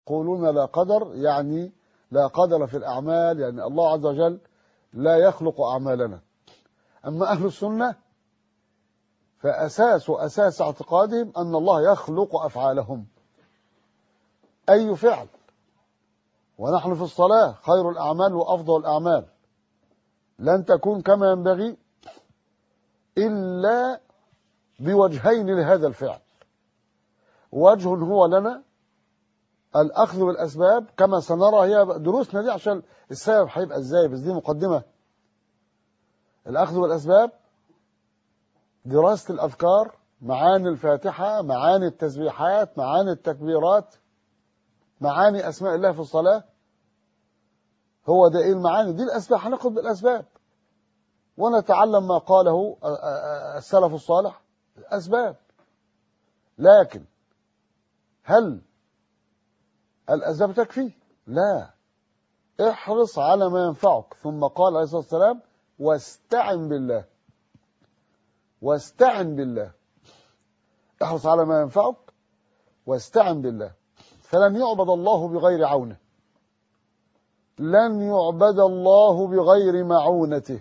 يقولون لا قدر يعني لا قدر في الأعمال يعني الله عز وجل لا يخلق أعمالنا أما أهل السنة فأساس وأساس اعتقادهم أن الله يخلق أفعالهم أي فعل ونحن في الصلاة خير الأعمال وأفضل الأعمال لن تكون كما ينبغي إلا بوجهين لهذا الفعل وجه هو لنا الأخذ بالأسباب كما سنرى هي دروسنا دي عشان السبب هيبقى ازاي بس دي مقدمة الأخذ بالأسباب دراسة الأذكار معاني الفاتحة معاني التسبيحات معاني التكبيرات معاني أسماء الله في الصلاة هو ده إيه المعاني دي الأسباب هناخد بالأسباب ونتعلم ما قاله السلف الصالح أسباب لكن هل الأسباب تكفي؟ لا احرص على ما ينفعك ثم قال عليه الصلاة والسلام واستعن بالله واستعن بالله احرص على ما ينفعك واستعن بالله فلن يعبد الله بغير عونه لن يعبد الله بغير معونته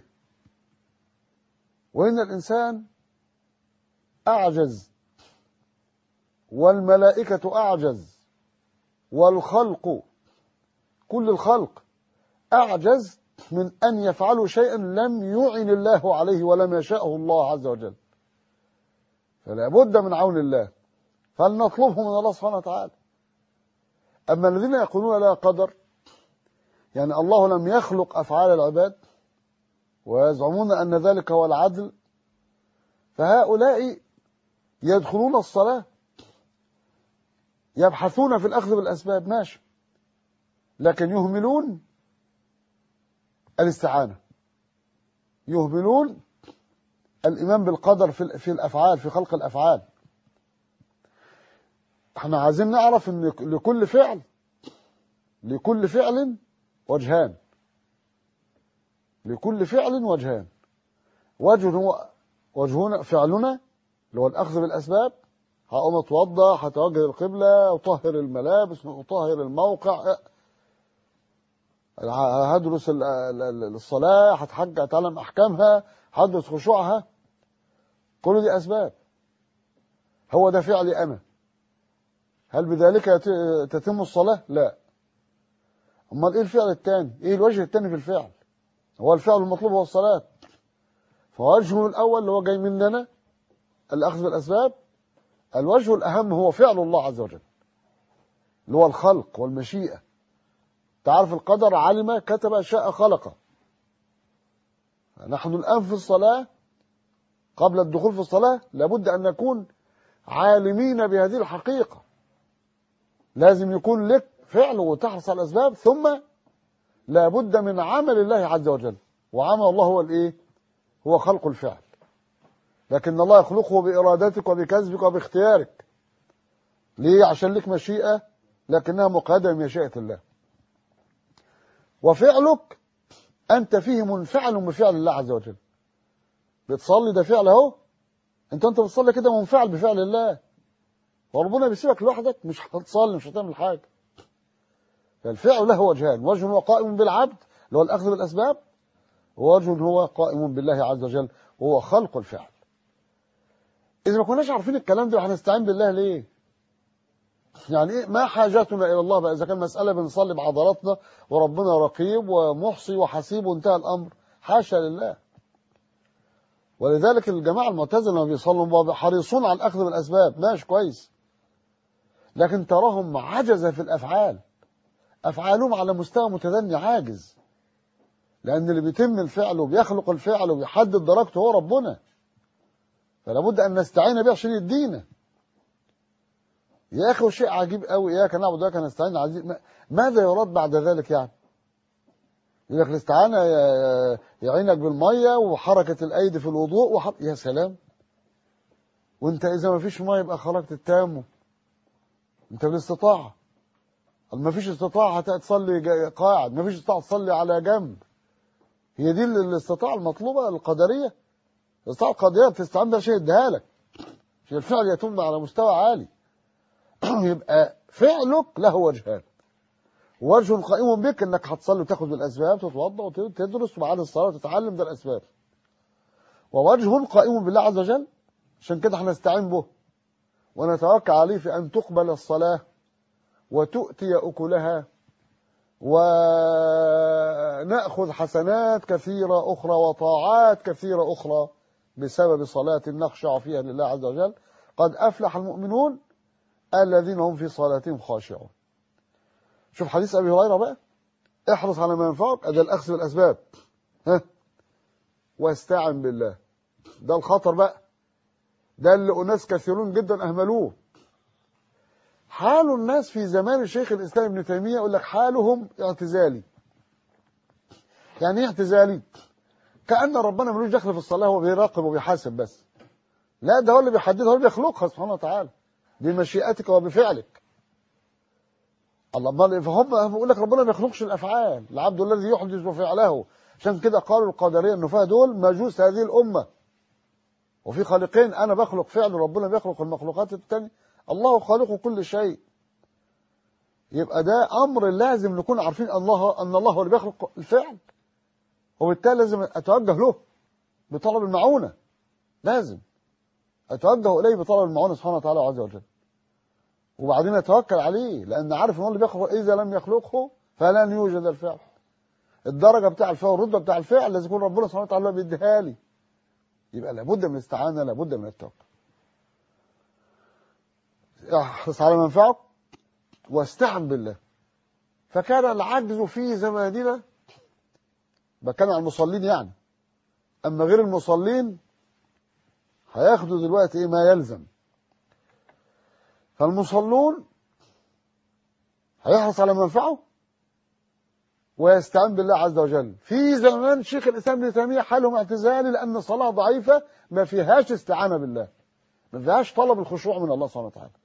وإن الإنسان أعجز والملائكة أعجز والخلق كل الخلق أعجز من أن يفعلوا شيئا لم يعن الله عليه ولم يشاءه الله عز وجل فلا بد من عون الله فلنطلبه من الله سبحانه وتعالى أما الذين يقولون لا قدر يعني الله لم يخلق أفعال العباد ويزعمون أن ذلك هو العدل فهؤلاء يدخلون الصلاة يبحثون في الأخذ بالأسباب ماشي لكن يهملون الاستعانة يهملون الإيمان بالقدر في في الأفعال في خلق الأفعال احنا عايزين نعرف ان لكل فعل لكل فعل وجهان لكل فعل وجهان وجه هو وجهنا فعلنا اللي هو الأخذ بالأسباب هقوم اتوضى هتوجه القبلة اطهر الملابس اطهر الموقع هدرس الصلاة هتحج اتعلم احكامها هدرس خشوعها كل دي اسباب هو ده فعلي انا هل بذلك تتم الصلاة لا امال ايه الفعل الثاني ايه الوجه الثاني في الفعل هو الفعل المطلوب هو الصلاة فوجهه الاول اللي هو جاي مننا الاخذ بالاسباب الوجه الأهم هو فعل الله عز وجل اللي هو الخلق والمشيئة تعرف القدر علم كتب شاء خلق نحن الآن في الصلاة قبل الدخول في الصلاة لابد أن نكون عالمين بهذه الحقيقة لازم يكون لك فعل وتحرص على الأسباب ثم لابد من عمل الله عز وجل وعمل الله هو الإيه هو خلق الفعل لكن الله يخلقه بإرادتك وبكذبك وباختيارك ليه عشان لك مشيئة لكنها مقيدة بمشيئة الله وفعلك أنت فيه منفعل بفعل الله عز وجل بتصلي ده فعل اهو انت انت بتصلي كده منفعل بفعل الله وربنا بيسيبك لوحدك مش هتصلي مش هتعمل حاجة فالفعل له وجهان وجه هو قائم بالعبد اللي هو الأخذ بالأسباب ووجه هو قائم بالله عز وجل وهو خلق الفعل إذا ما كناش عارفين الكلام ده هنستعين بالله ليه؟ يعني إيه ما حاجتنا إلى الله بقى إذا كان مسألة بنصلي بعضلاتنا وربنا رقيب ومحصي وحسيب وانتهى الأمر حاشا لله ولذلك الجماعة المعتزلة لما بيصلوا حريصون على الأخذ بالأسباب ماشي كويس لكن تراهم عجزة في الأفعال أفعالهم على مستوى متدني عاجز لأن اللي بيتم الفعل وبيخلق الفعل وبيحدد درجته هو ربنا فلا بد أن نستعين به عشان يدينا يا أخي شيء عجيب قوي إياك نعبد وإياك نستعين عزيز ماذا يراد بعد ذلك يعني يقول لك الاستعانة يعينك بالمية وحركة الأيدي في الوضوء وحر... يا سلام وانت إذا ما فيش مية يبقى خرجت التيمم انت بالاستطاعة ما فيش استطاعة تصلي قاعد ما فيش استطاعة تصلي على جنب هي دي الاستطاعة المطلوبة القدرية الاستطاعة القدرية بتستعين بها شيء يديها لك عشان الفعل يتم على مستوى عالي يبقى فعلك له وجهان ووجه قائم بك انك هتصلي وتاخد بالاسباب تتوضا وتدرس وبعد الصلاه تتعلم ده الاسباب ووجه قائم بالله عز وجل عشان كده هنستعين به ونتوكل عليه في ان تقبل الصلاه وتؤتي اكلها ونأخذ حسنات كثيرة أخرى وطاعات كثيرة أخرى بسبب صلاة نخشع فيها لله عز وجل قد أفلح المؤمنون الذين هم في صلاتهم خاشعون شوف حديث أبي هريرة بقى احرص على ما ينفعك أدى الأخذ بالأسباب ها واستعن بالله ده الخطر بقى ده اللي أناس كثيرون جدا أهملوه حال الناس في زمان الشيخ الإسلام ابن تيمية يقول لك حالهم اعتزالي يعني ايه اعتزالي كأن ربنا ملوش دخل في الصلاة هو بيراقب وبيحاسب بس لا ده هو اللي بيحددها هو اللي بيخلقها سبحانه وتعالى بمشيئتك وبفعلك الله امال فهم بيقول لك ربنا ما بيخلقش الافعال العبد الذي يحدث فعله عشان كده قالوا القادريه النفاه دول مجوس هذه الامه وفي خالقين انا بخلق فعل ربنا بيخلق المخلوقات الثانيه الله خالق كل شيء يبقى ده امر لازم نكون عارفين الله ان الله هو اللي بيخلق الفعل وبالتالي لازم اتوجه له بطلب المعونه لازم اتوجه اليه بطلب المعونه سبحانه وتعالى عز وجل وبعدين اتوكل عليه لان عارف ان هو اللي بيخلق اذا لم يخلقه فلن يوجد الفعل الدرجه بتاع الفعل والرتبه بتاع الفعل لازم يكون ربنا سبحانه وتعالى بيديها لي يبقى لابد من الاستعانه لابد من التوكل احرص على ما ينفعك واستعن بالله فكان العجز في زماننا بتكلم عن المصلين يعني اما غير المصلين هياخدوا دلوقتي ايه ما يلزم فالمصلون هيحرص على منفعه ويستعين بالله عز وجل في زمان شيخ الاسلام ابن تيميه حالهم اعتزالي لان الصلاه ضعيفه ما فيهاش استعانه بالله ما فيهاش طلب الخشوع من الله سبحانه وتعالى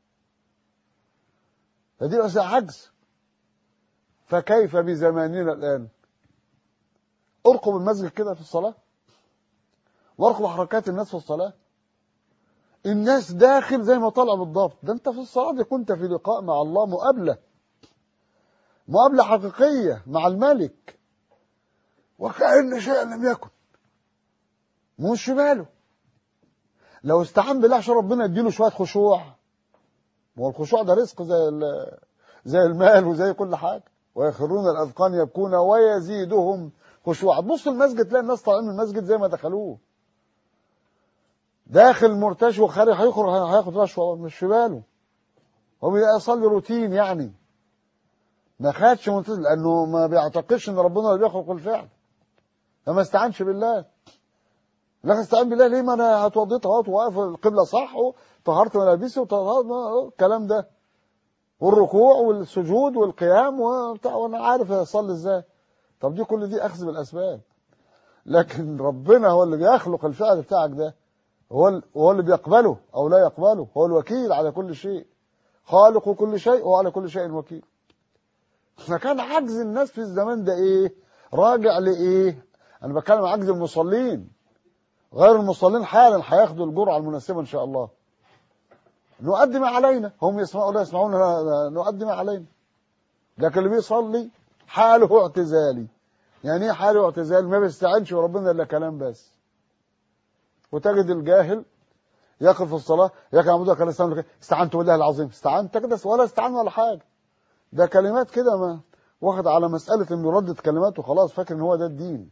فدي بس عجز فكيف بزماننا الان ارقب المسجد كده في الصلاه وارقب حركات الناس في الصلاه الناس داخل زي ما طلع بالضبط ده انت في الصلاه دي كنت في لقاء مع الله مقابله مقابله حقيقيه مع الملك وكأن شيئا لم يكن مش في باله لو استعان بالله عشان ربنا يديله شويه خشوع هو الخشوع ده رزق زي زي المال وزي كل حاجه ويخرون الاذقان يبكون ويزيدهم خشوعا بص المسجد تلاقي الناس طالعين من المسجد زي ما دخلوه داخل مرتشي وخارج هيخرج هياخد رشوه مش في باله هو بيصلي روتين يعني ما خدش منتظر لانه ما بيعتقدش ان ربنا اللي بيخلق الفعل فما استعنش بالله لا استعين بالله ليه ما انا اتوضيت اهوت واقف القبله صح وطهرت ملابسي وطهرت الكلام ده والركوع والسجود والقيام وبتاع وانا عارف اصلي ازاي طب دي كل دي اخذ بالاسباب لكن ربنا هو اللي بيخلق الفعل بتاعك ده هو هو اللي بيقبله او لا يقبله هو الوكيل على كل شيء خالق كل شيء وهو على كل شيء وكيل فكان عجز الناس في الزمان ده ايه راجع لايه انا بتكلم عن عجز المصلين غير المصلين حالا هياخدوا الجرعه المناسبه ان شاء الله نؤدي ما علينا هم يسمعوا لا يسمعون نؤدي ما علينا لكن اللي بيصلي حاله اعتزالي يعني ايه حاله اعتزالي ما بيستعنش وربنا الا كلام بس وتجد الجاهل يقف في الصلاه يا عبد كان استعنت استعنت بالله العظيم استعنت كده ولا استعان ولا حاجه ده كلمات كده ما واخد على مساله انه ردد كلمات وخلاص فاكر ان هو ده الدين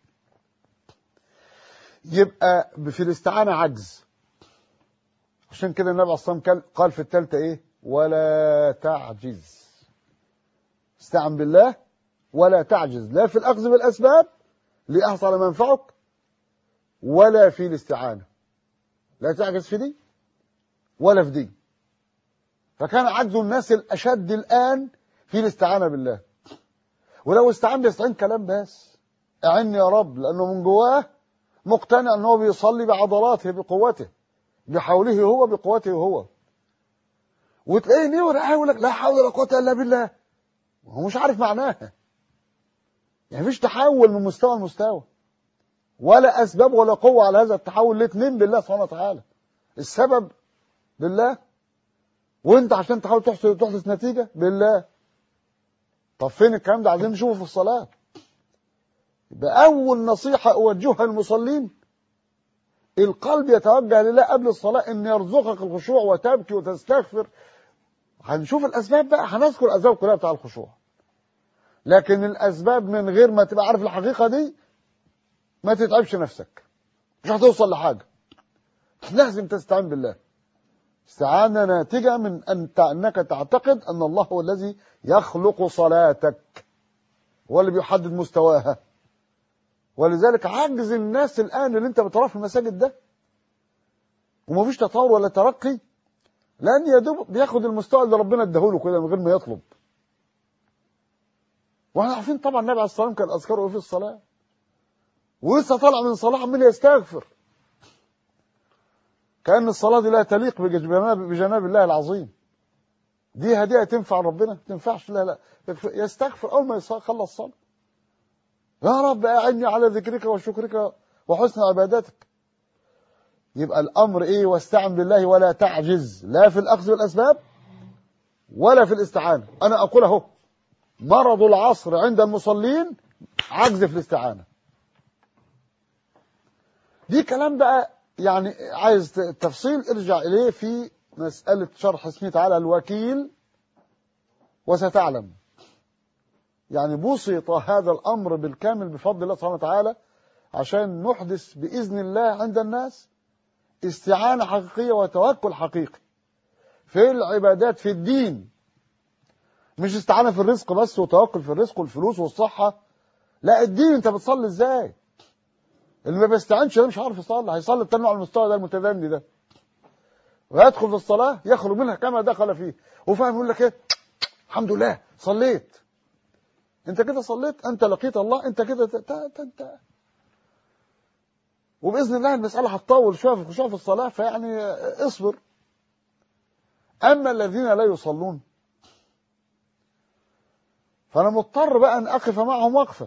يبقى في الاستعانه عجز عشان كده النبي عليه الصلاه والسلام قال في الثالثه ايه ولا تعجز استعن بالله ولا تعجز لا في الاخذ بالاسباب ليحصل ما ينفعك ولا في الاستعانه لا تعجز في دي ولا في دي فكان عجز الناس الاشد الان في الاستعانه بالله ولو استعان بيستعين كلام بس اعني يا رب لانه من جواه مقتنع ان هو بيصلي بعضلاته بقوته بحوله هو بقوته هو وتلاقيه نور يقول لك لا حول ولا قوه الا بالله وهو مش عارف معناها يعني مفيش تحول من مستوى لمستوى ولا اسباب ولا قوه على هذا التحول الاثنين بالله سبحانه وتعالى السبب بالله وانت عشان تحاول تحدث تحدث نتيجه بالله طب فين الكلام ده عايزين نشوفه في الصلاة يبقى أول نصيحة أوجهها للمصلين القلب يتوجه لله قبل الصلاة إن يرزقك الخشوع وتبكي وتستغفر هنشوف الأسباب بقى هنذكر الأسباب كلها بتاع الخشوع لكن الأسباب من غير ما تبقى عارف الحقيقة دي ما تتعبش نفسك مش هتوصل لحاجة لازم تستعين بالله استعانة ناتجة من أن أنك تعتقد أن الله هو الذي يخلق صلاتك هو اللي بيحدد مستواها ولذلك عجز الناس الآن اللي أنت بتراه في المساجد ده ومفيش تطور ولا ترقي لأن يا دوب بياخد المستوى اللي ربنا اداهوله كده من غير ما يطلب واحنا عارفين طبعا النبي عليه الصلاة والسلام كان أذكاره في الصلاة ولسه طالع من صلاة عمال يستغفر كأن الصلاة دي لا تليق بجناب, بجناب الله العظيم دي هدية تنفع ربنا تنفعش لا لا يستغفر أول ما يخلص صلاة يا رب أعني على ذكرك وشكرك وحسن عبادتك يبقى الأمر إيه واستعن بالله ولا تعجز لا في الأخذ بالأسباب ولا في الاستعانة أنا أقول أهو مرض العصر عند المصلين عجز في الاستعانة دي كلام بقى يعني عايز تفصيل ارجع إليه في مسألة شرح اسمه تعالى الوكيل وستعلم يعني بسط هذا الأمر بالكامل بفضل الله سبحانه وتعالى عشان نحدث بإذن الله عند الناس استعانة حقيقية وتوكل حقيقي في العبادات في الدين مش استعانة في الرزق بس وتوكل في الرزق والفلوس والصحة لا الدين انت بتصلي ازاي اللي ما بيستعنش ده مش عارف يصلي هيصلي التاني على المستوى ده المتدني ده ويدخل في الصلاة يخرج منها كما دخل فيه وفاهم يقول لك ايه الحمد لله صليت انت كده صليت انت لقيت الله انت كده انت وباذن الله المساله هتطول شويه في الخشوع في الصلاه فيعني اصبر اما الذين لا يصلون فانا مضطر بقى ان اقف معهم وقفه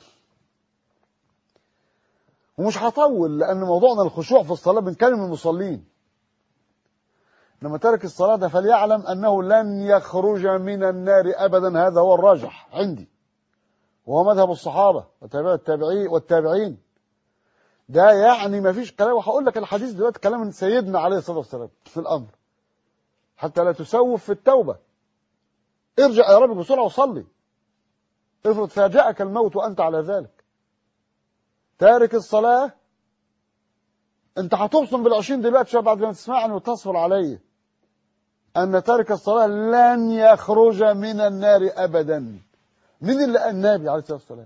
ومش هطول لان موضوعنا الخشوع في الصلاه بنكلم المصلين لما ترك الصلاه ده فليعلم انه لن يخرج من النار ابدا هذا هو الراجح عندي وهو مذهب الصحابه والتابعين والتابعين ده يعني ما فيش كلام وهقول لك الحديث دلوقتي كلام من سيدنا عليه الصلاه والسلام في الامر حتى لا تسوف في التوبه ارجع يا رب بسرعه وصلي افرض فاجأك الموت وانت على ذلك تارك الصلاه انت هتبصم بالعشرين دلوقتي بعد ما تسمعني وتصبر علي ان تارك الصلاه لن يخرج من النار ابدا مين اللي النبي عليه الصلاه والسلام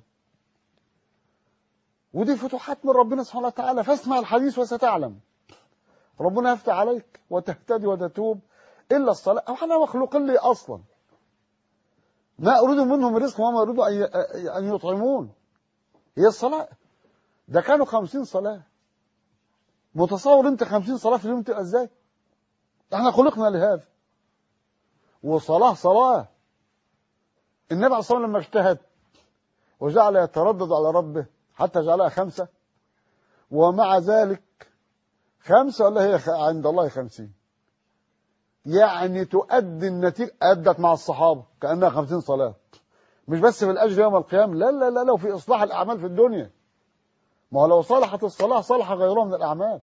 ودي فتوحات من ربنا سبحانه وتعالى فاسمع الحديث وستعلم ربنا يفتح عليك وتهتدي وتتوب الا الصلاه او احنا مخلوقين لي اصلا ما اريد منهم رزق وما اريد ان يطعمون هي الصلاه ده كانوا خمسين صلاه متصور انت خمسين صلاه في اليوم تبقى ازاي احنا خلقنا لهذا وصلاه صلاه النبي عليه الصلاه والسلام لما اجتهد وجعل يتردد على ربه حتى جعلها خمسة ومع ذلك خمسة ولا هي عند الله خمسين يعني تؤدي النتيجة أدت مع الصحابة كأنها خمسين صلاة مش بس في الأجر يوم القيامة لا لا لا لو في إصلاح الأعمال في الدنيا ما هو لو صلحت الصلاة صلح غيرها من الأعمال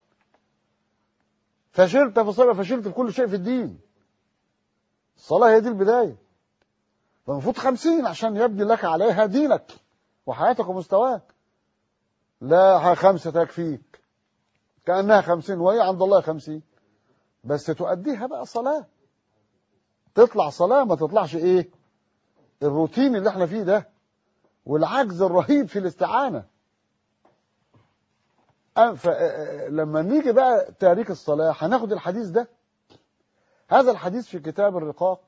فشلت في الصلاة فشلت في كل شيء في الدين الصلاة هي دي البداية فالمفروض خمسين عشان يبني لك عليها دينك وحياتك ومستواك لا خمسة تكفيك كأنها خمسين وهي عند الله خمسين بس تؤديها بقى صلاة تطلع صلاة ما تطلعش ايه الروتين اللي احنا فيه ده والعجز الرهيب في الاستعانة لما نيجي بقى تاريخ الصلاة هناخد الحديث ده هذا الحديث في كتاب الرقاق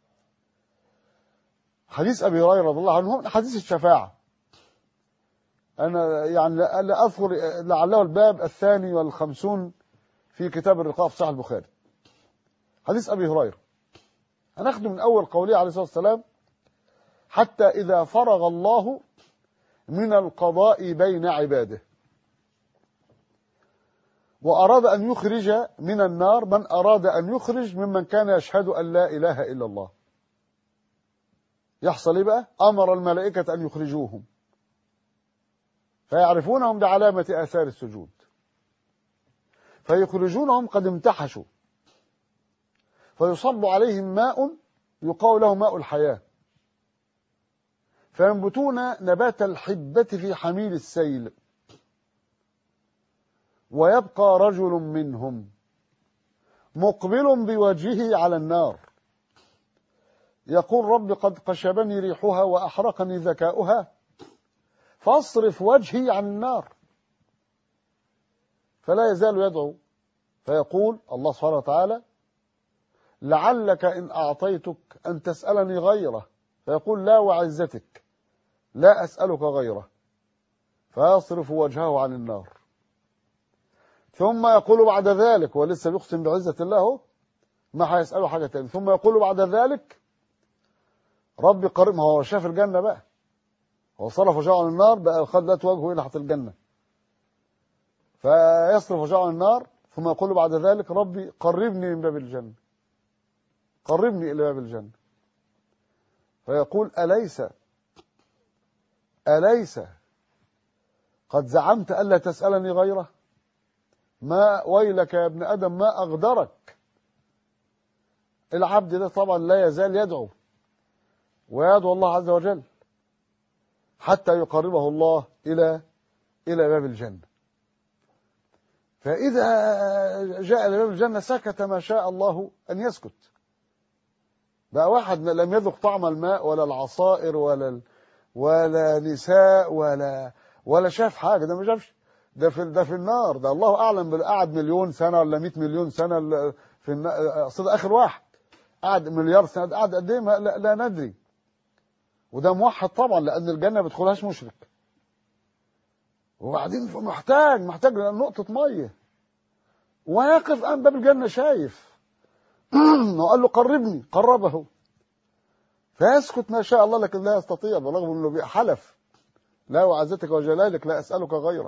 حديث أبي هريرة رضي الله عنه حديث الشفاعة أنا يعني لا أذكر لعله الباب الثاني والخمسون في كتاب الرقاق في صحيح البخاري حديث أبي هريرة هناخده من أول قوله عليه الصلاة والسلام حتى إذا فرغ الله من القضاء بين عباده وأراد أن يخرج من النار من أراد أن يخرج ممن كان يشهد أن لا إله إلا الله يحصل ايه بقى امر الملائكه ان يخرجوهم فيعرفونهم بعلامه اثار السجود فيخرجونهم قد امتحشوا فيصب عليهم ماء يقال له ماء الحياه فينبتون نبات الحبه في حميل السيل ويبقى رجل منهم مقبل بوجهه على النار يقول رب قد قشبني ريحها وأحرقني ذكاؤها فاصرف وجهي عن النار فلا يزال يدعو فيقول الله سبحانه وتعالى لعلك إن أعطيتك أن تسألني غيره فيقول لا وعزتك لا أسألك غيره فيصرف وجهه عن النار ثم يقول بعد ذلك ولسه بيقسم بعزة الله ما هيسأله حاجة تاني ثم يقول بعد ذلك ربي قريب ما هو شاف الجنة بقى هو صرف وجهه عن النار بقى خد ذات وجهه إلى حتى الجنة فيصرف وجهه عن النار ثم يقول بعد ذلك ربي قربني من باب الجنة قربني إلى باب الجنة فيقول أليس أليس قد زعمت ألا تسألني غيره ما ويلك يا ابن ادم ما اغدرك العبد ده طبعا لا يزال يدعو ويدعو الله عز وجل حتى يقربه الله الى الى باب الجنه فاذا جاء الى باب الجنه سكت ما شاء الله ان يسكت بقى واحد لم يذق طعم الماء ولا العصائر ولا ولا نساء ولا ولا شاف حاجه ده ما شافش ده في ده في النار ده الله اعلم قعد مليون سنه ولا 100 مليون سنه في اقصد اخر واحد قعد مليار سنه قعد قد ايه لا, لا ندري وده موحد طبعا لان الجنه ما بيدخلهاش مشرك وبعدين محتاج محتاج نقطه ميه واقف امام باب الجنه شايف وقال له قربني قربه فيسكت ما شاء الله لكن لا يستطيع برغم انه حلف لا وعزتك وجلالك لا اسالك غيره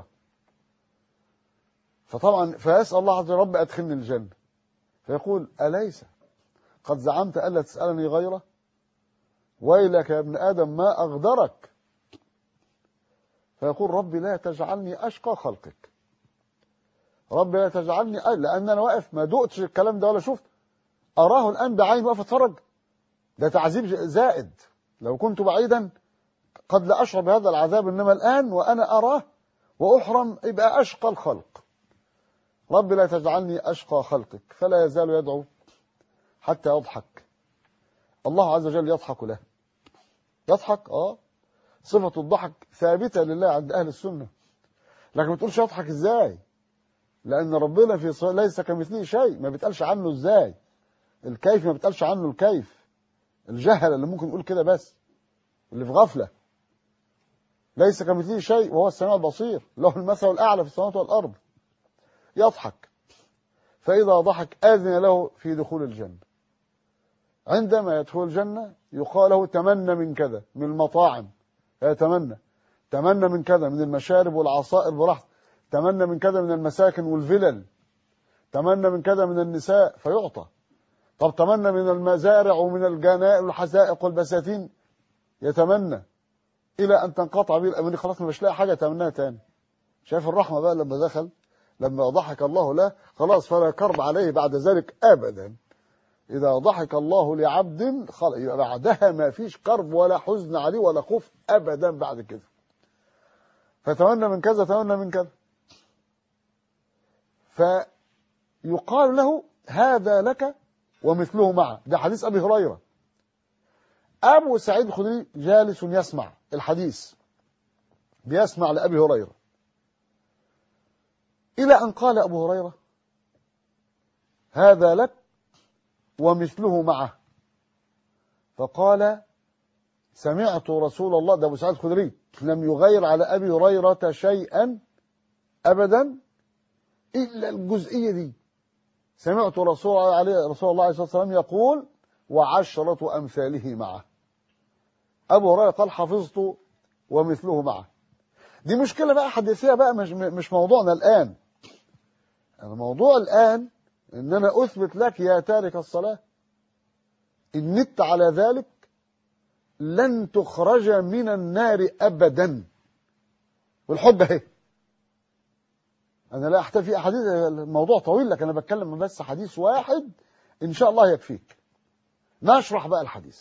فطبعا فيسأل الله عز وجل رب أدخلني الجنة فيقول أليس قد زعمت ألا تسألني غيره ويلك يا ابن آدم ما أغدرك فيقول ربي لا تجعلني أشقى خلقك ربي لا تجعلني أ... لأن أنا واقف ما دقتش الكلام ده ولا شفت أراه الآن بعين واقف أتفرج ده تعذيب زائد لو كنت بعيدا قد لا أشعر بهذا العذاب إنما الآن وأنا أراه وأحرم يبقى أشقى الخلق رب لا تجعلني أشقى خلقك فلا يزال يدعو حتى يضحك الله عز وجل يضحك له يضحك اه صفة الضحك ثابتة لله عند أهل السنة لكن ما تقولش يضحك ازاي لأن ربنا في ص... ليس كمثله شيء ما بيتقالش عنه ازاي الكيف ما بيتقالش عنه الكيف الجهل اللي ممكن يقول كده بس اللي في غفلة ليس كمثله شيء وهو السميع البصير له المثل الأعلى في السماوات والأرض يضحك فإذا ضحك آذن له في دخول الجنة عندما يدخل الجنة يقال له تمنى من كذا من المطاعم يتمنى تمنى من كذا من المشارب والعصائر براحته تمنى من كذا من المساكن والفلل تمنى من كذا من النساء فيعطى طب تمنى من المزارع ومن الجنائر والحدائق والبساتين يتمنى الى ان تنقطع به الاماني خلاص مش لاقي حاجه تمناها تاني شايف الرحمه بقى لما دخل لما ضحك الله له خلاص فلا كرب عليه بعد ذلك ابدا اذا ضحك الله لعبد يبقى بعدها ما فيش كرب ولا حزن عليه ولا خوف ابدا بعد كده فتمنى من كذا تمنى من كذا فيقال له هذا لك ومثله معه ده حديث ابي هريره ابو سعيد الخدري جالس يسمع الحديث بيسمع لابي هريره إلى أن قال أبو هريرة هذا لك ومثله معه فقال سمعت رسول الله ده أبو سعيد الخدري لم يغير على أبي هريرة شيئا أبدا إلا الجزئية دي سمعت رسول الله عليه رسول الله عليه الصلاة والسلام يقول وعشرة أمثاله معه أبو هريرة قال حفظت ومثله معه دي مشكلة بقى حديثية بقى مش مش موضوعنا الآن الموضوع الآن إن أنا أثبت لك يا تارك الصلاة إن نت على ذلك لن تخرج من النار أبدا والحجة اهي أنا لا أحتاج في أحاديث الموضوع طويل لكن أنا بتكلم بس حديث واحد إن شاء الله يكفيك نشرح بقى الحديث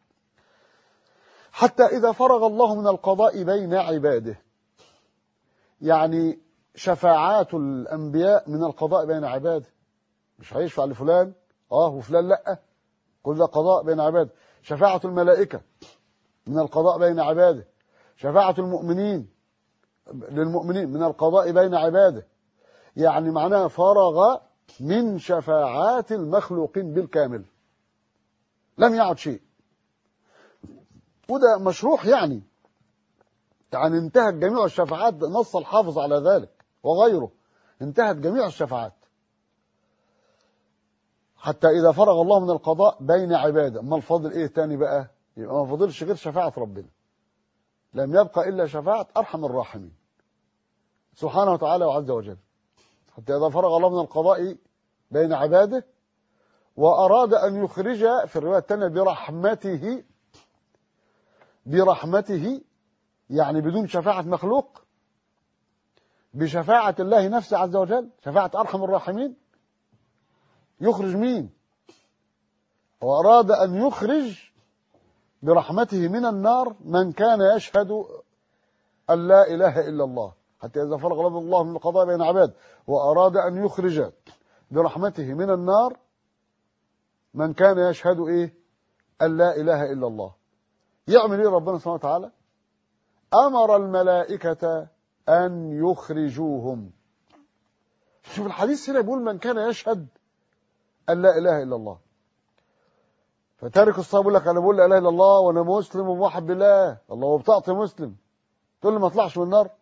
حتى إذا فرغ الله من القضاء بين عباده يعني شفاعات الأنبياء من القضاء بين عباده مش هيشفع لفلان اه وفلان لا كل ده قضاء بين عباده شفاعة الملائكة من القضاء بين عباده شفاعة المؤمنين للمؤمنين من القضاء بين عباده يعني معناها فرغ من شفاعات المخلوقين بالكامل لم يعد شيء وده مشروح يعني يعني انتهت جميع الشفاعات نص الحافظ على ذلك وغيره انتهت جميع الشفاعات حتى إذا فرغ الله من القضاء بين عباده ما الفضل إيه تاني بقى يبقى ما فضلش غير شفاعة ربنا لم يبقى إلا شفاعة أرحم الراحمين سبحانه وتعالى وعز وجل حتى إذا فرغ الله من القضاء بين عباده وأراد أن يخرج في الرواية الثانية برحمته برحمته يعني بدون شفاعة مخلوق بشفاعة الله نفسه عز وجل شفاعة أرحم الراحمين يخرج مين وأراد أن يخرج برحمته من النار من كان يشهد أن لا إله إلا الله حتى إذا فرغ الله من القضاء بين عباد وأراد أن يخرج برحمته من النار من كان يشهد إيه أن لا إله إلا الله يعمل إيه ربنا سبحانه وتعالى أمر الملائكة أن يخرجوهم شوف الحديث هنا بيقول من كان يشهد أن لا إله إلا الله فتارك الصلاة يقول لك أنا بقول لا إله إلا الله وأنا مسلم وموحد بالله الله وبطاقتي مسلم تقول لي ما اطلعش من النار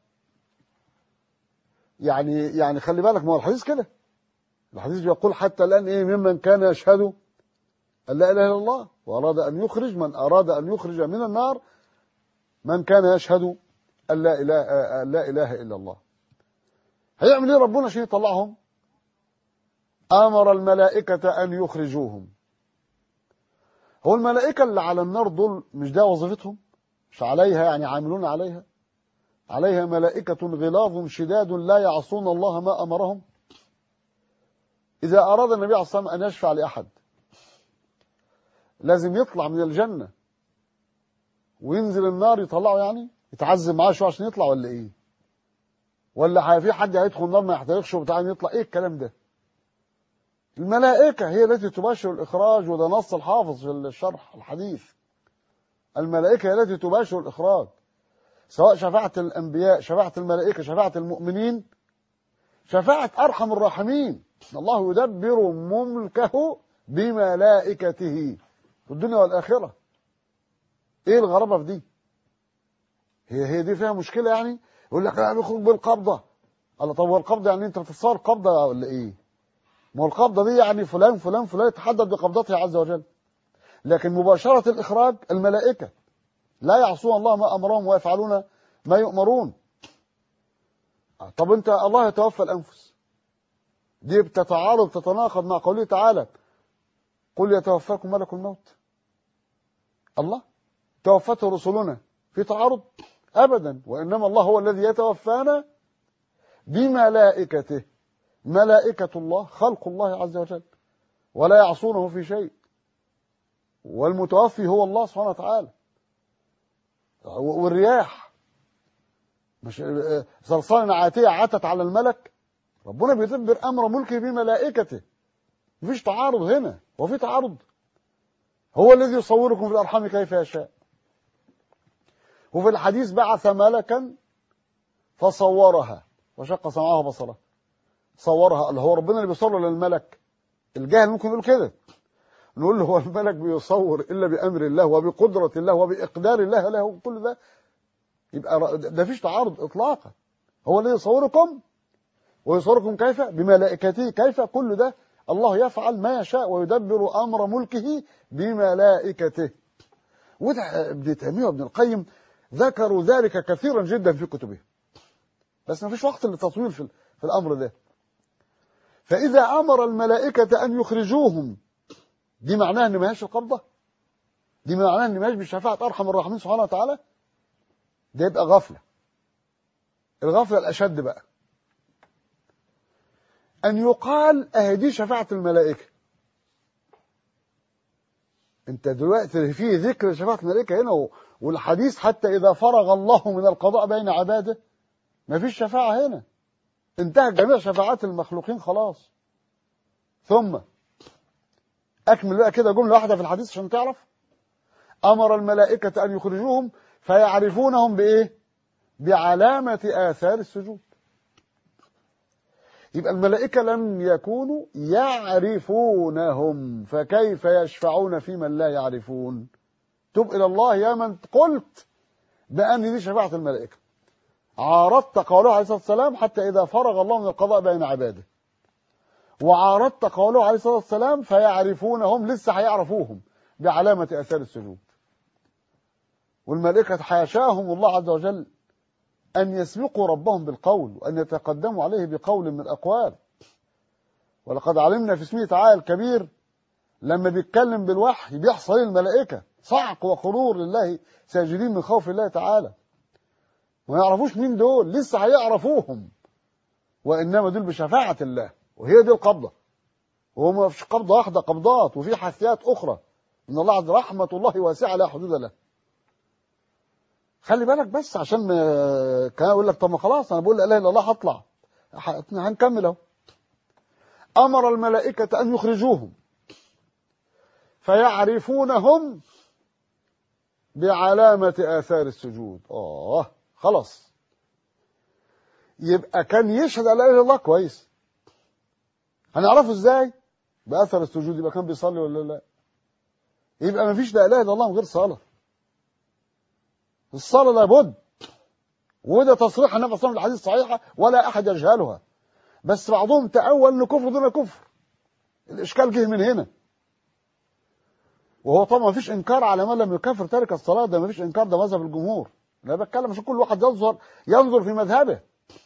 يعني يعني خلي بالك ما هو الحديث كده الحديث بيقول حتى الآن إيه ممن كان يشهد أن لا إله إلا الله وأراد أن يخرج من أراد أن يخرج من النار من كان يشهد أن لا إله, أن لا إله إلا الله هيعمل إيه ربنا عشان يطلعهم أمر الملائكة أن يخرجوهم هو الملائكة اللي على النار دول مش ده وظيفتهم مش عليها يعني عاملون عليها عليها ملائكة غلاظ شداد لا يعصون الله ما أمرهم إذا أراد النبي عليه الصلاة والسلام أن يشفع لأحد لازم يطلع من الجنة وينزل النار يطلعه يعني يتعذب معاه شويه عشان يطلع ولا ايه ولا في حد هيدخل النار ما يحترقش وبتاع يطلع ايه الكلام ده الملائكة هي التي تباشر الإخراج وده نص الحافظ في الشرح الحديث الملائكة هي التي تباشر الإخراج سواء شفاعة الأنبياء شفاعة الملائكة شفاعة المؤمنين شفاعة أرحم الراحمين الله يدبر ملكه بملائكته في الدنيا والآخرة ايه الغرابة في دي هي هي دي فيها مشكلة يعني يقول لك لا بيخرج بالقبضة الله طب هو القبضة يعني انت بتتصور قبضة ولا ايه ما هو القبضة دي يعني فلان فلان فلان يتحدد بقبضته عز وجل لكن مباشرة الإخراج الملائكة لا يعصون الله ما أمرهم ويفعلون ما يؤمرون طب انت الله يتوفى الأنفس دي بتتعارض تتناقض مع قوله تعالى قل يتوفاكم ملك الموت الله توفته رسلنا في تعارض أبدا وإنما الله هو الذي يتوفانا بملائكته ملائكة الله خلق الله عز وجل ولا يعصونه في شيء والمتوفي هو الله سبحانه وتعالى والرياح مش صلصال عاتية عتت على الملك ربنا بيدبر أمر ملكه بملائكته مفيش تعارض هنا هو في تعارض هو الذي يصوركم في الأرحام كيف يشاء وفي الحديث بعث ملكا فصورها وشق سمعها وبصرها صورها اللي هو ربنا اللي بيصور للملك الجاهل ممكن يقول كده نقول له هو الملك بيصور الا بامر الله وبقدره الله وباقدار الله له كل ده يبقى ده فيش تعارض اطلاقا هو الذي يصوركم ويصوركم كيف بملائكته كيف كل ده الله يفعل ما يشاء ويدبر امر ملكه بملائكته وده ابن تيميه وابن القيم ذكروا ذلك كثيرا جدا في كتبهم بس ما فيش وقت للتطويل في, في الأمر ده فإذا أمر الملائكة أن يخرجوهم دي معناها أن ما هيش القبضة دي معناها ان ماشي بشفاعة ارحم الراحمين سبحانه وتعالى ده يبقى غفلة الغفلة الاشد بقى ان يقال اهدي شفاعة الملائكة انت دلوقتي في ذكر شفاعة الملائكة هنا والحديث حتى اذا فرغ الله من القضاء بين عباده ما فيش شفاعة هنا انتهت جميع شفاعات المخلوقين خلاص ثم اكمل بقى كده جمله واحده في الحديث عشان تعرف امر الملائكه ان يخرجوهم فيعرفونهم بايه بعلامه اثار السجود يبقى الملائكه لم يكونوا يعرفونهم فكيف يشفعون في من لا يعرفون تب الى الله يا من قلت بان دي شفاعه الملائكه عارضت قوله عليه الصلاه والسلام حتى اذا فرغ الله من القضاء بين عباده وعارضت قوله عليه الصلاة والسلام فيعرفونهم لسه هيعرفوهم بعلامة أثار السجود والملائكة حاشاهم الله عز وجل أن يسبقوا ربهم بالقول وأن يتقدموا عليه بقول من الأقوال ولقد علمنا في اسمه تعالى الكبير لما بيتكلم بالوحي بيحصل الملائكة صعق وخرور لله ساجدين من خوف الله تعالى وما يعرفوش مين دول لسه هيعرفوهم وإنما دول بشفاعة الله وهي دي القبضة وهو ما فيش قبضة واحدة قبضات وفي حثيات أخرى إن الله عز رحمة الله واسعة لا حدود له خلي بالك بس عشان كان يقول لك طب ما خلاص أنا بقول لا إله إلا الله هطلع هنكمل أهو أمر الملائكة أن يخرجوهم فيعرفونهم بعلامة آثار السجود آه خلاص يبقى كان يشهد على لا إله إلا الله كويس هنعرفه ازاي باثر السجود يبقى كان بيصلي ولا لا يبقى ما فيش لا اله الا الله من غير صلاه الصلاه لابد وده تصريح النبي صلى الله عليه وسلم الحديث صحيحه ولا احد يجهلها بس بعضهم تاول ان كفر دون كفر الاشكال جه من هنا وهو طبعا ما فيش انكار على من لم يكفر تارك الصلاه ده ما فيش انكار ده مذهب الجمهور لا بتكلم عشان كل واحد ينظر ينظر في مذهبه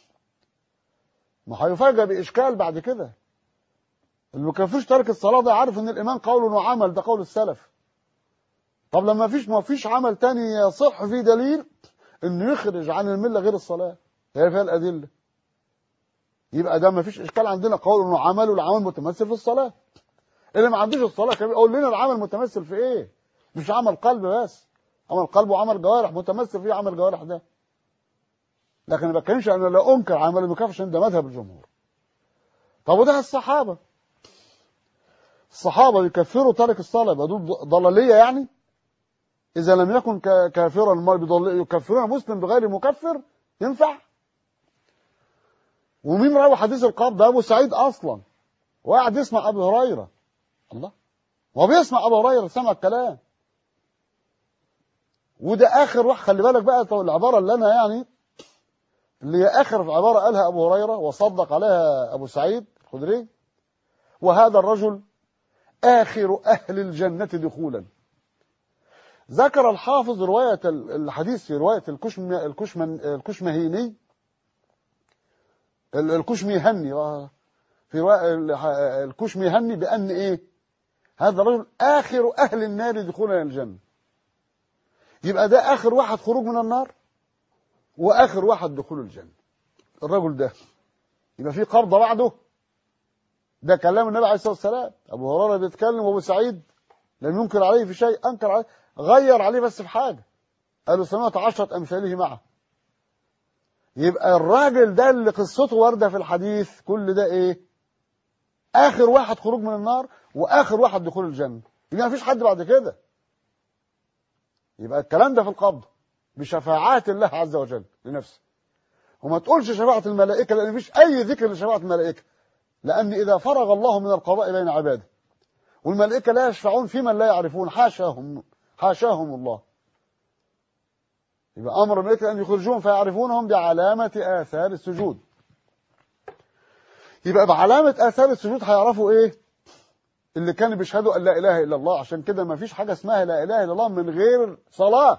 ما هيفاجئ باشكال بعد كده اللي ما كفرش ترك الصلاه ده عارف ان الايمان قول وعمل ده قول السلف طب لما فيش ما فيش عمل تاني يصح فيه دليل انه يخرج عن المله غير الصلاه هي فيها الادله يبقى ده ما فيش اشكال عندنا قول انه عمل والعمل متمثل في الصلاه اللي ما عندوش الصلاه كان يقول لنا العمل متمثل في ايه مش عمل قلب بس عمل قلب وعمل جوارح متمثل في عمل جوارح ده لكن ما بتكلمش انا لا انكر عمل المكافش ده مذهب الجمهور طب وده الصحابه الصحابه يكفروا تارك الصلاه يبقى دول ضلاليه يعني اذا لم يكن كافرا ما يكفرون مسلم بغير مكفر ينفع ومين روى حديث القبض ده ابو سعيد اصلا وقاعد يسمع ابو هريره الله هو بيسمع ابو هريره سمع الكلام وده اخر واحد خلي بالك بقى العباره اللي انا يعني اللي هي اخر عباره قالها ابو هريره وصدق عليها ابو سعيد الخدري وهذا الرجل آخر أهل الجنة دخولا ذكر الحافظ رواية الحديث في رواية الكشم الكشمن الكشمهيني الكشميهني في رواية الكشميهني بأن إيه هذا الرجل آخر أهل النار دخولا الجنة يبقى ده آخر واحد خروج من النار وآخر واحد دخول الجنة الرجل ده يبقى في قبضة بعده ده كلام النبي عليه الصلاه والسلام ابو هريره بيتكلم وابو سعيد لم ينكر عليه في شيء انكر عليه غير عليه بس في حاجه قالوا سمعت عشرة امثاله معه يبقى الراجل ده اللي قصته وارده في الحديث كل ده ايه اخر واحد خروج من النار واخر واحد دخول الجنه يبقى ما فيش حد بعد كده يبقى الكلام ده في القبض بشفاعات الله عز وجل لنفسه وما تقولش شفاعة الملائكة لأن مفيش أي ذكر لشفاعة الملائكة لأن إذا فرغ الله من القضاء بين عباده والملائكة لا يشفعون في من لا يعرفون حاشاهم حاشاهم الله يبقى أمر الملائكة أن يخرجون فيعرفونهم بعلامة آثار السجود يبقى بعلامة آثار السجود هيعرفوا إيه اللي كانوا بيشهدوا أن لا إله إلا الله عشان كده ما فيش حاجة اسمها لا إله إلا الله من غير صلاة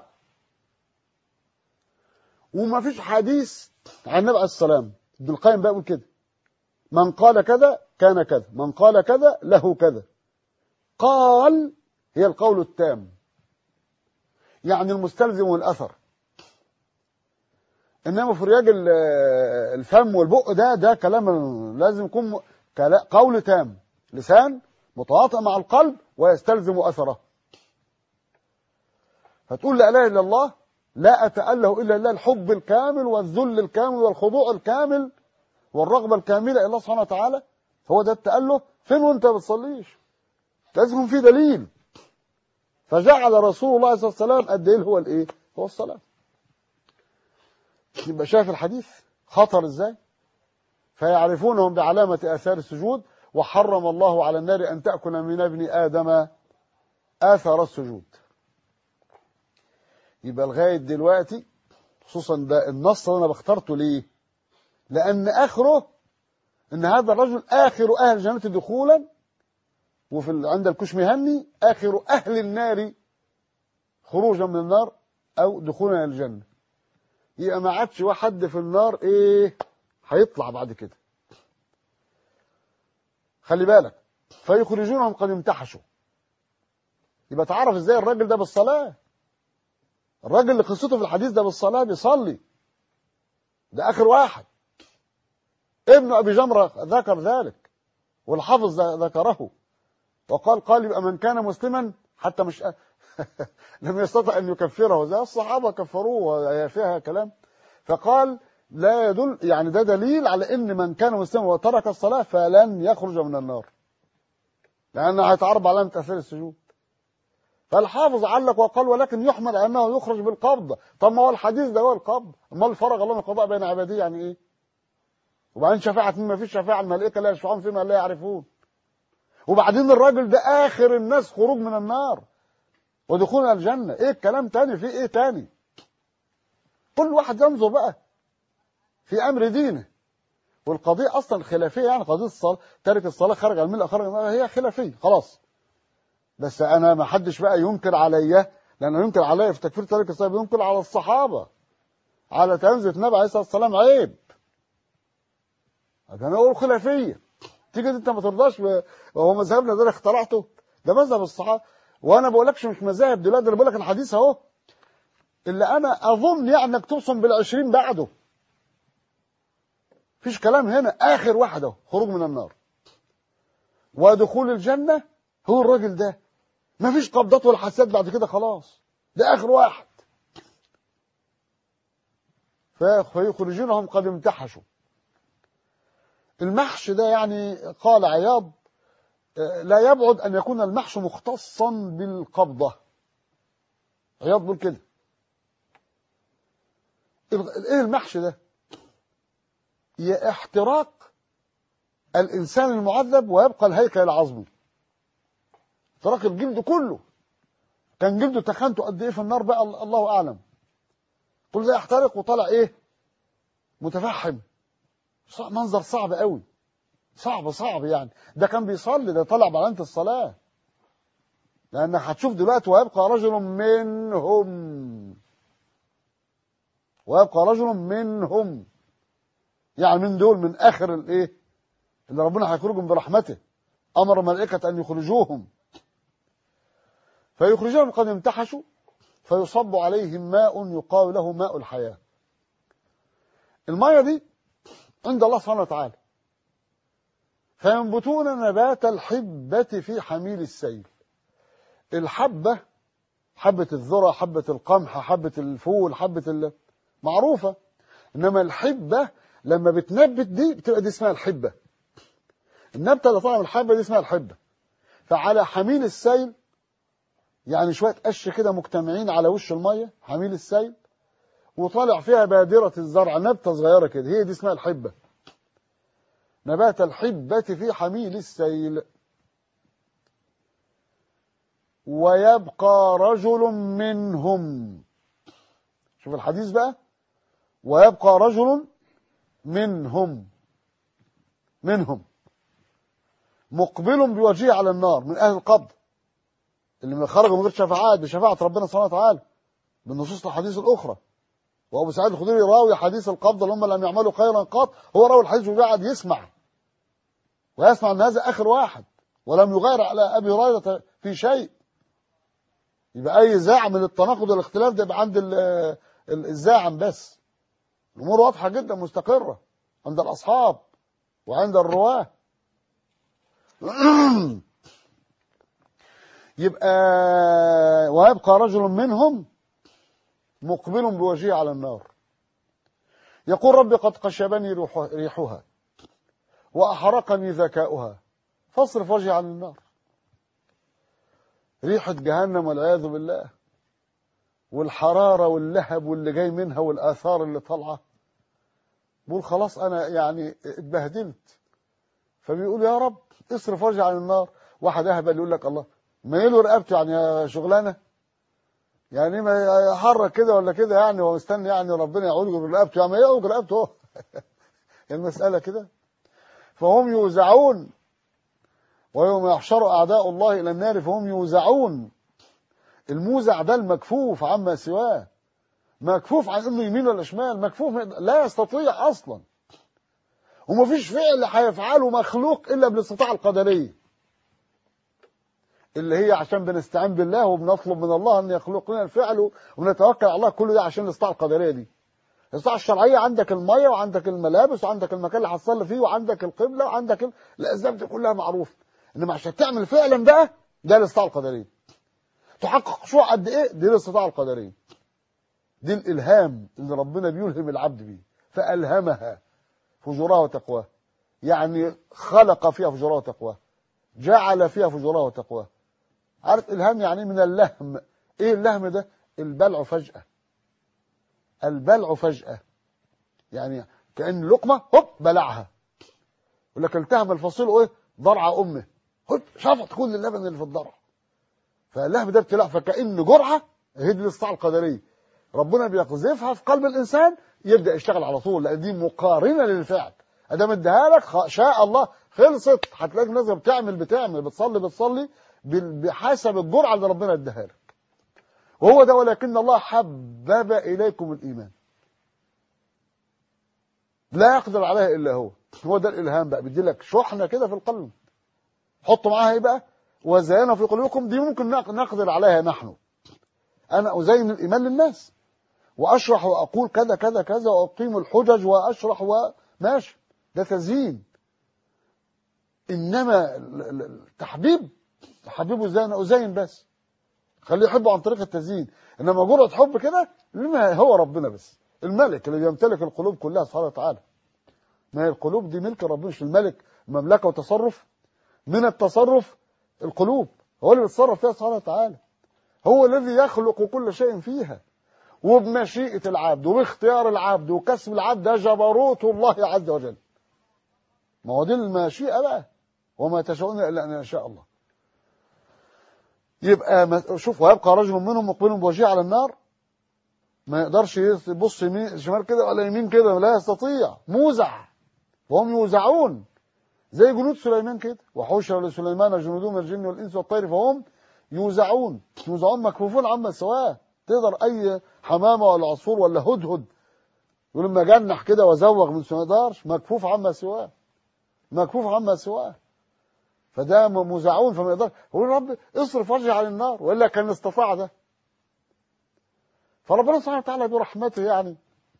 وما فيش حديث عن النبي عليه السلام ابن القيم بقى يقول كده من قال كذا كان كذا من قال كذا له كذا قال هي القول التام يعني المستلزم والأثر إنما في رياج ال- الفم والبق ده ده كلام لازم يكون م- كلا- قول تام لسان متواطئ مع القلب ويستلزم أثره فتقول لا إله إلا الله لا أتأله إلا الله الحب الكامل والذل الكامل والخضوع الكامل والرغبة الكاملة إلى الله سبحانه وتعالى هو ده التأله فين وانت ما بتصليش لازم يكون في دليل فجعل رسول الله صلى الله عليه وسلم الدليل هو الايه هو الصلاة يبقى شايف الحديث خطر ازاي فيعرفونهم بعلامة آثار السجود وحرم الله على النار أن تأكل من ابن آدم آثار السجود يبقى لغاية دلوقتي خصوصا ده النص اللي أنا بخترته ليه لأن آخره إن هذا الرجل آخر أهل الجنة دخولا وفي ال- عند الكشمهني آخر أهل النار خروجا من النار أو دخولا إلى الجنة يبقى ما عادش واحد في النار إيه هيطلع بعد كده خلي بالك فيخرجونهم قد امتحشوا يبقى تعرف ازاي الراجل ده بالصلاة الراجل اللي قصته في الحديث ده بالصلاة بيصلي ده آخر واحد ابن أبي جمرة ذكر ذلك والحافظ ذكره وقال قال يبقى من كان مسلما حتى مش لم يستطع أن يكفره زي الصحابة كفروه وهي فيها كلام فقال لا يدل يعني ده دليل على ان من كان مسلما وترك الصلاة فلن يخرج من النار لأنه هيتعرض علامة تأثير السجود فالحافظ علق وقال ولكن يحمل على أنه يخرج بالقبض طب ما هو الحديث ده هو القبض امال فرغ الله من القضاء بين عباده يعني ايه وبعدين شفاعة مما فيش شفاعة الملائكة لا يشفعون فيما لا يعرفون وبعدين الراجل ده آخر الناس خروج من النار ودخول الجنة ايه الكلام تاني في ايه تاني كل واحد ينظر بقى في امر دينه والقضية اصلا خلافية يعني قضية الصلاة تارك الصلاة خرج عن الملة خرج عن الملة هي خلافية خلاص بس انا ما حدش بقى ينكر عليا لانه ينكر عليا في تكفير تارك الصلاة ينكر على الصحابة على تنزل النبي عليه الصلاة والسلام عيب ده انا اقول خلافية تيجي انت ما ترضاش ب- وهو مذهبنا ده اللي اخترعته ده مذهب الصحابة وانا بقولكش مش مذاهب دلوقتي انا بقول لك الحديث اهو اللي انا اظن يعني انك تبصم بالعشرين بعده فيش كلام هنا اخر واحد اهو خروج من النار ودخول الجنة هو الراجل ده ما فيش قبضات ولا حسات بعد كده خلاص ده اخر واحد فيخرجونهم قد امتحشوا المحش ده يعني قال عياض آه، لا يبعد أن يكون المحش مختصا بالقبضة عياض بيقول كده ايه المحش ده هي احتراق الإنسان المعذب ويبقى الهيكل العظمي احتراق الجلد كله كان جلده تخنته قد ايه في النار بقى الله أعلم كل ده يحترق وطلع ايه متفحم صع- منظر صعب قوي صعب صعب يعني ده كان بيصلي ده طلع بعلامة الصلاة لأنك هتشوف دلوقتي ويبقى رجل منهم ويبقى رجل منهم يعني من دول من آخر الإيه اللي ربنا هيخرجهم برحمته أمر الملائكة أن يخرجوهم فيخرجوهم قد امتحشوا فيصب عليهم ماء يقال له ماء الحياة المية دي عند الله سبحانه وتعالى فينبتون نبات الحبة في حميل السيل الحبة حبة الذرة حبة القمح حبة الفول حبة ال... معروفة إنما الحبة لما بتنبت دي بتبقى دي اسمها الحبة النبتة اللي طالعة من الحبة دي اسمها الحبة فعلى حميل السيل يعني شوية قش كده مجتمعين على وش المية حميل السيل وطالع فيها بادرة الزرع نبتة صغيرة كده هي دي اسمها الحبة نبات الحبة في حميل السيل ويبقى رجل منهم شوف الحديث بقى ويبقى رجل منهم منهم مقبل بوجهه على النار من أهل القبض اللي خرجوا من غير شفاعات بشفاعة ربنا سبحانه وتعالى بالنصوص الحديث الأخرى وأبو سعيد الخدري راوي حديث القبض اللي هم لم يعملوا خيرا قط هو راوي الحديث وقاعد يسمع ويسمع أن هذا آخر واحد ولم يغير على أبي هريرة في شيء يبقى اي زاع من التناقض والاختلاف ده يبقى عند ال- ال- الزاعم بس الامور واضحه جدا مستقره عند الاصحاب وعند الرواه يبقى ويبقى رجل منهم مقبل بوجهه على النار يقول رب قد قشبني روح- ريحها وأحرقني ذكاؤها فاصرف وجهي عن النار ريحة جهنم والعياذ بالله والحرارة واللهب واللي جاي منها والآثار اللي طالعة بقول خلاص أنا يعني اتبهدلت فبيقول يا رب اصرف وجهي عن النار واحد أهبل يقول لك الله ما يلو رقبته يعني يا شغلانة يعني ما يحرك كده ولا كده يعني هو مستني يعني ربنا يعوج رقبته يعني ما يعوج رقبته هو. المسألة كده فهم يوزعون ويوم يحشر أعداء الله إلى النار فهم يوزعون الموزع ده المكفوف عما سواه مكفوف عن انه يمين ولا شمال مكفوف لا يستطيع اصلا ومفيش فعل هيفعله مخلوق الا بالاستطاعه القدريه اللي هي عشان بنستعين بالله وبنطلب من الله ان يخلق لنا الفعل ونتوكل على الله كل ده عشان الاستطاعه القدريه دي الاستطاعه الشرعيه عندك الميه وعندك الملابس وعندك المكان اللي هتصلي فيه وعندك القبله وعندك ال... الاسباب دي كلها معروفه انما عشان تعمل فعلا بقى ده الاستطاعه القدريه تحقق خشوع قد ايه دي الاستطاعه القدريه دي الالهام اللي ربنا بيلهم العبد بيه فالهمها فجورها وتقواها يعني خلق فيها فجورها وتقواها جعل فيها فجورها وتقواها عارف الهام يعني من اللهم ايه اللهم ده البلع فجأة البلع فجأة يعني كأن لقمة هوب بلعها يقول لك التهم الفصيل ايه ضرع امه هوب شفط كل اللبن اللي في الضرع فاللهم ده ابتلاع فكأن جرعة هي دي الاستطاعة القدرية ربنا بيقذفها في قلب الانسان يبدا يشتغل على طول لان دي مقارنه للفعل ادام اداها لك خ- شاء الله خلصت هتلاقي الناس بتعمل بتعمل بتصلي بتصلي بال- بحسب الجرعه اللي ربنا اداها لك وهو ده ولكن الله حبب اليكم الايمان لا يقدر عليها الا هو هو ده الالهام بقى بيدي لك شحنه كده في القلب حط معاها ايه بقى وزينه في قلوبكم دي ممكن نق- نقدر عليها نحن انا ازين الايمان للناس واشرح واقول كذا كذا كذا واقيم الحجج واشرح وماشي ده تزيين انما ال- ال- التحبيب تحبيبه ازاي انا ازين بس خليه يحبه عن طريق التزيين انما جرأة حب كده لما هو ربنا بس الملك اللي بيمتلك القلوب كلها سبحانه وتعالى ما هي القلوب دي ملك ربنا مش الملك مملكه وتصرف من التصرف القلوب هو اللي بيتصرف فيها سبحانه وتعالى هو الذي يخلق كل شيء فيها وبمشيئة العبد وباختيار العبد وكسب العبد ده جبروت الله عز وجل ما هو دي المشيئة بقى وما تشاءون إلا أن يشاء الله يبقى ما- شوف ويبقى رجل منهم مقبل بوجهه على النار ما يقدرش يبص يمين شمال كده ولا يمين كده لا يستطيع موزع وهم يوزعون زي جنود سليمان كده وحشر لسليمان جنوده من الجن والانس والطير فهم يوزعون يوزعون مكفوفون عما سواه تقدر اي حمامه ولا عصفور ولا هدهد يقول لما جنح كده وزوغ من سواه ما يقدرش مكفوف عما سواه مكفوف عما سواه فده م- موزعون فما يقدر يقول يا رب اصرف وجهي عن النار والا كان استطاع ده فربنا سبحانه وتعالى برحمته يعني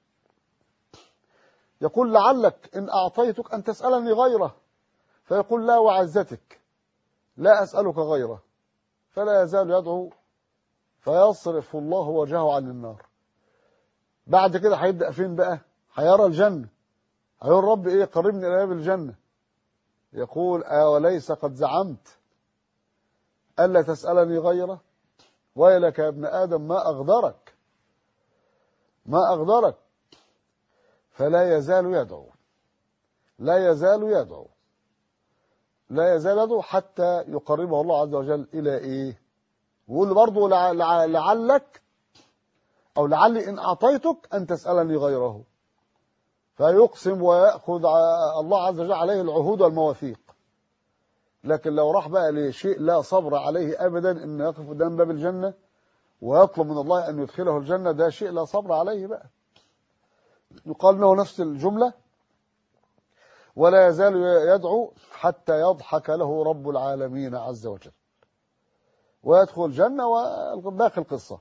يقول لعلك ان اعطيتك ان تسالني غيره فيقول لا وعزتك لا اسالك غيره فلا يزال يدعو فيصرف الله وجهه عن النار بعد كده هيبدا فين بقى هيرى الجنه هيقول رب ايه قربني الى باب الجنه يقول اوليس قد زعمت الا تسالني غيره ويلك يا ابن ادم ما اغدرك ما اغدرك فلا يزال يدعو لا يزال يدعو لا يزال يدعو حتى يقربه الله عز وجل الى ايه ويقول له برضه لع- لع- لعلك او لعلي ان اعطيتك ان تسالني غيره فيقسم وياخذ ع- الله عز وجل عليه العهود والمواثيق لكن لو راح بقى لشيء لا صبر عليه ابدا انه يقف قدام باب الجنه ويطلب من الله ان يدخله الجنه ده شيء لا صبر عليه بقى يقال له نفس الجمله ولا يزال يدعو حتى يضحك له رب العالمين عز وجل ويدخل الجنة وباقي القصة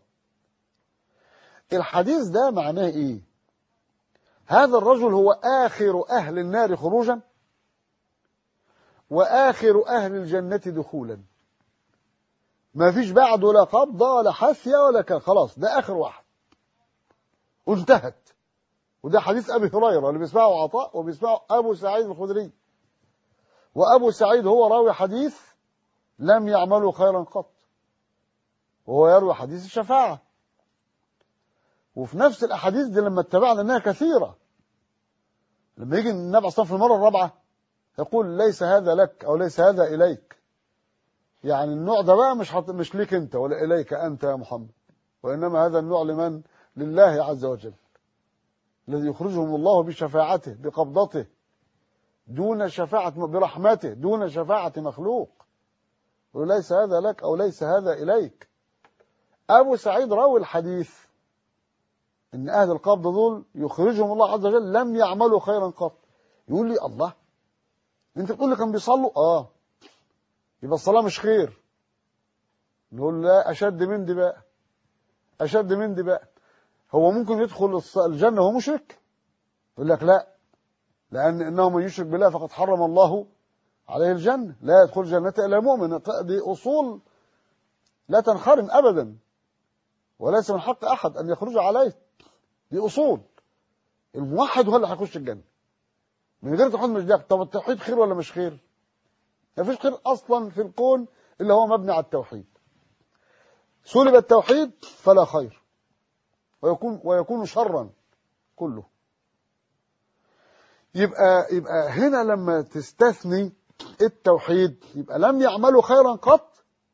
الحديث ده معناه ايه هذا الرجل هو آخر أهل النار خروجا وآخر أهل الجنة دخولا ما فيش بعده لا قبضة ولا حثية ولا كان خلاص ده آخر واحد وانتهت وده حديث أبي هريرة اللي بيسمعه عطاء وبيسمعه أبو سعيد الخدري وأبو سعيد هو راوي حديث لم يعملوا خيرا قط وهو يروي حديث الشفاعة وفي نفس الأحاديث دي لما اتبعنا أنها كثيرة لما يجي النبي عليه الصلاة في المرة الرابعة يقول ليس هذا لك أو ليس هذا إليك يعني النوع ده بقى مش حط مش ليك أنت ولا إليك أنت يا محمد وإنما هذا النوع لمن لله عز وجل الذي يخرجهم الله بشفاعته بقبضته دون شفاعة برحمته دون شفاعة مخلوق وليس هذا لك أو ليس هذا إليك أبو سعيد راوي الحديث إن أهل القبض دول يخرجهم الله عز وجل لم يعملوا خيرا قط يقول لي الله أنت بتقول لي كانوا بيصلوا آه يبقى الصلاة مش خير نقول لا أشد من دي بقى أشد من دي بقى هو ممكن يدخل الجنة وهو مشرك يقول لك لا لأن إنه من يشرك بالله فقد حرم الله عليه الجنة لا يدخل الجنة إلا مؤمن دي أصول لا تنخرم أبدا وليس من حق أحد أن يخرج عليه دي أصول الموحد هو اللي هيخش الجنة من غير توحيد مش داخل طب التوحيد خير ولا مش خير؟ ما فيش خير أصلا في الكون إلا هو مبني على التوحيد سلب التوحيد فلا خير ويكون ويكون شرا كله يبقى يبقى هنا لما تستثني التوحيد يبقى لم يعملوا خيرا قط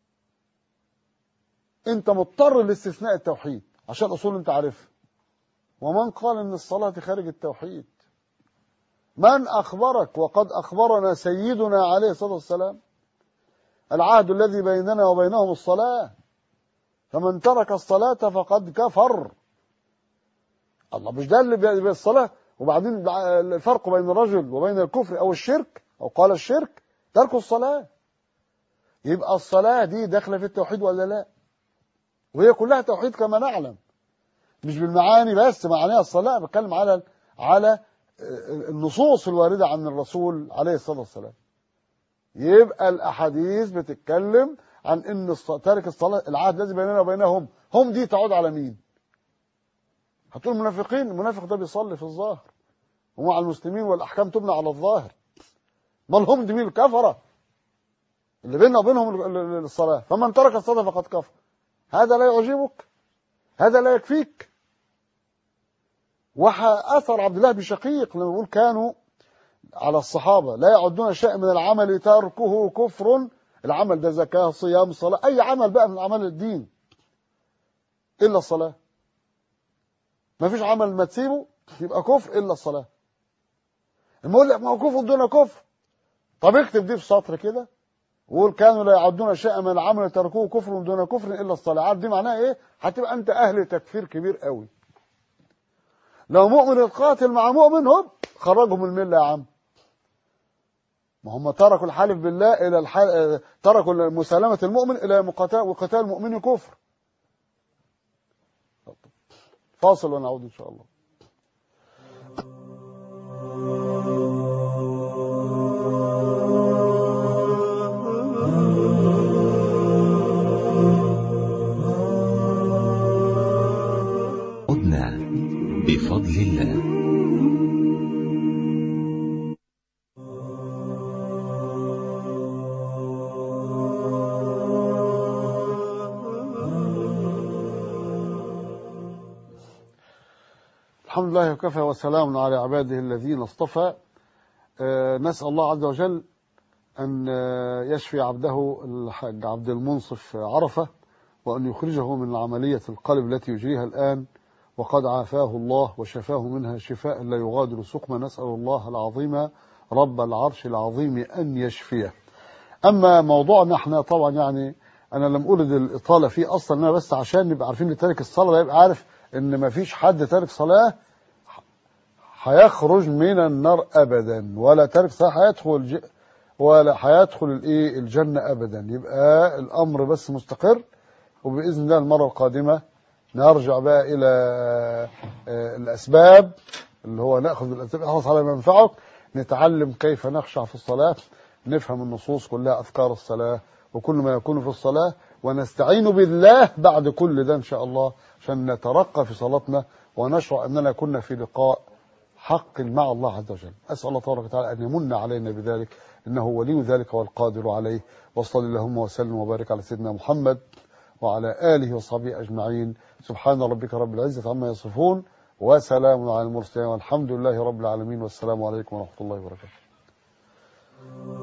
انت مضطر لاستثناء التوحيد عشان الاصول انت عارفها ومن قال ان الصلاه خارج التوحيد من اخبرك وقد اخبرنا سيدنا عليه الصلاه والسلام العهد الذي بيننا وبينهم الصلاه فمن ترك الصلاه فقد كفر الله مش ده اللي بالصلاه وبعدين الفرق بين الرجل وبين الكفر او الشرك او قال الشرك ترك الصلاه يبقى الصلاه دي داخله في التوحيد ولا لا وهي كلها توحيد كما نعلم مش بالمعاني بس معانيها الصلاه بتكلم على على النصوص الوارده عن الرسول عليه الصلاه والسلام يبقى الاحاديث بتتكلم عن ان تارك الصلاه العهد الذي بيننا وبينهم هم دي تعود على مين هتقول المنافقين المنافق ده بيصلي في الظاهر ومع المسلمين والاحكام تبنى على الظاهر امال هم دي مين الكفره اللي بيننا وبينهم الصلاه فمن ترك الصلاه فقد كفر هذا لا يعجبك هذا لا يكفيك وأثر عبد الله بن شقيق لما يقول كانوا على الصحابة لا يعدون شيء من العمل تركه كفر العمل ده زكاة صيام صلاة أي عمل بقى من أعمال الدين إلا الصلاة ما فيش عمل ما تسيبه يبقى كفر إلا الصلاة لما يقول لك ما هو كفر دون كفر طب اكتب دي في سطر كده وقول كانوا لا يعدون شيئا من العمل تركوه كفر دون كفر الا الصلاه عارف دي معناها ايه هتبقى انت اهل تكفير كبير قوي لو مؤمن يتقاتل مع مؤمن هوب خرجهم من المله يا عم ما هم تركوا الحلف بالله الى الحل... تركوا مسالمه المؤمن الى مقاتل وقتال المؤمن كفر فاصل ونعود ان شاء الله بفضل الله الحمد لله وكفى وسلام على عباده الذين اصطفى آه نسأل الله عز وجل أن آه يشفي عبده الحاج عبد المنصف عرفة وأن يخرجه من عملية القلب التي يجريها الآن وقد عافاه الله وشفاه منها شفاء لا يغادر سقما نسأل الله العظيم رب العرش العظيم أن يشفيه أما موضوعنا احنا طبعا يعني أنا لم أولد الإطالة فيه أصلا أنا بس عشان نبقى عارفين ان تارك الصلاة يبقى عارف إن ما فيش حد تارك صلاة هيخرج من النار أبدا ولا تارك صلاة هيدخل ج... ولا هيدخل الايه الجنة ابدا يبقى الامر بس مستقر وباذن الله المرة القادمة نرجع بقى الى آه، الاسباب اللي هو ناخذ بالاسباب احرص على ما ينفعك نتعلم كيف نخشع في الصلاة نفهم النصوص كلها اذكار الصلاة وكل ما يكون في الصلاة ونستعين بالله بعد كل ده ان شاء الله عشان نترقى في صلاتنا ونشعر اننا كنا في لقاء حق مع الله عز وجل أسأل الله تبارك وتعالى أن يمن علينا بذلك إنه ولي ذلك والقادر عليه وصل اللهم وسلم وبارك على سيدنا محمد وعلى آله وصحبه أجمعين سبحان ربك رب العزة عما يصفون وسلام على المرسلين والحمد لله رب العالمين والسلام عليكم ورحمة الله وبركاته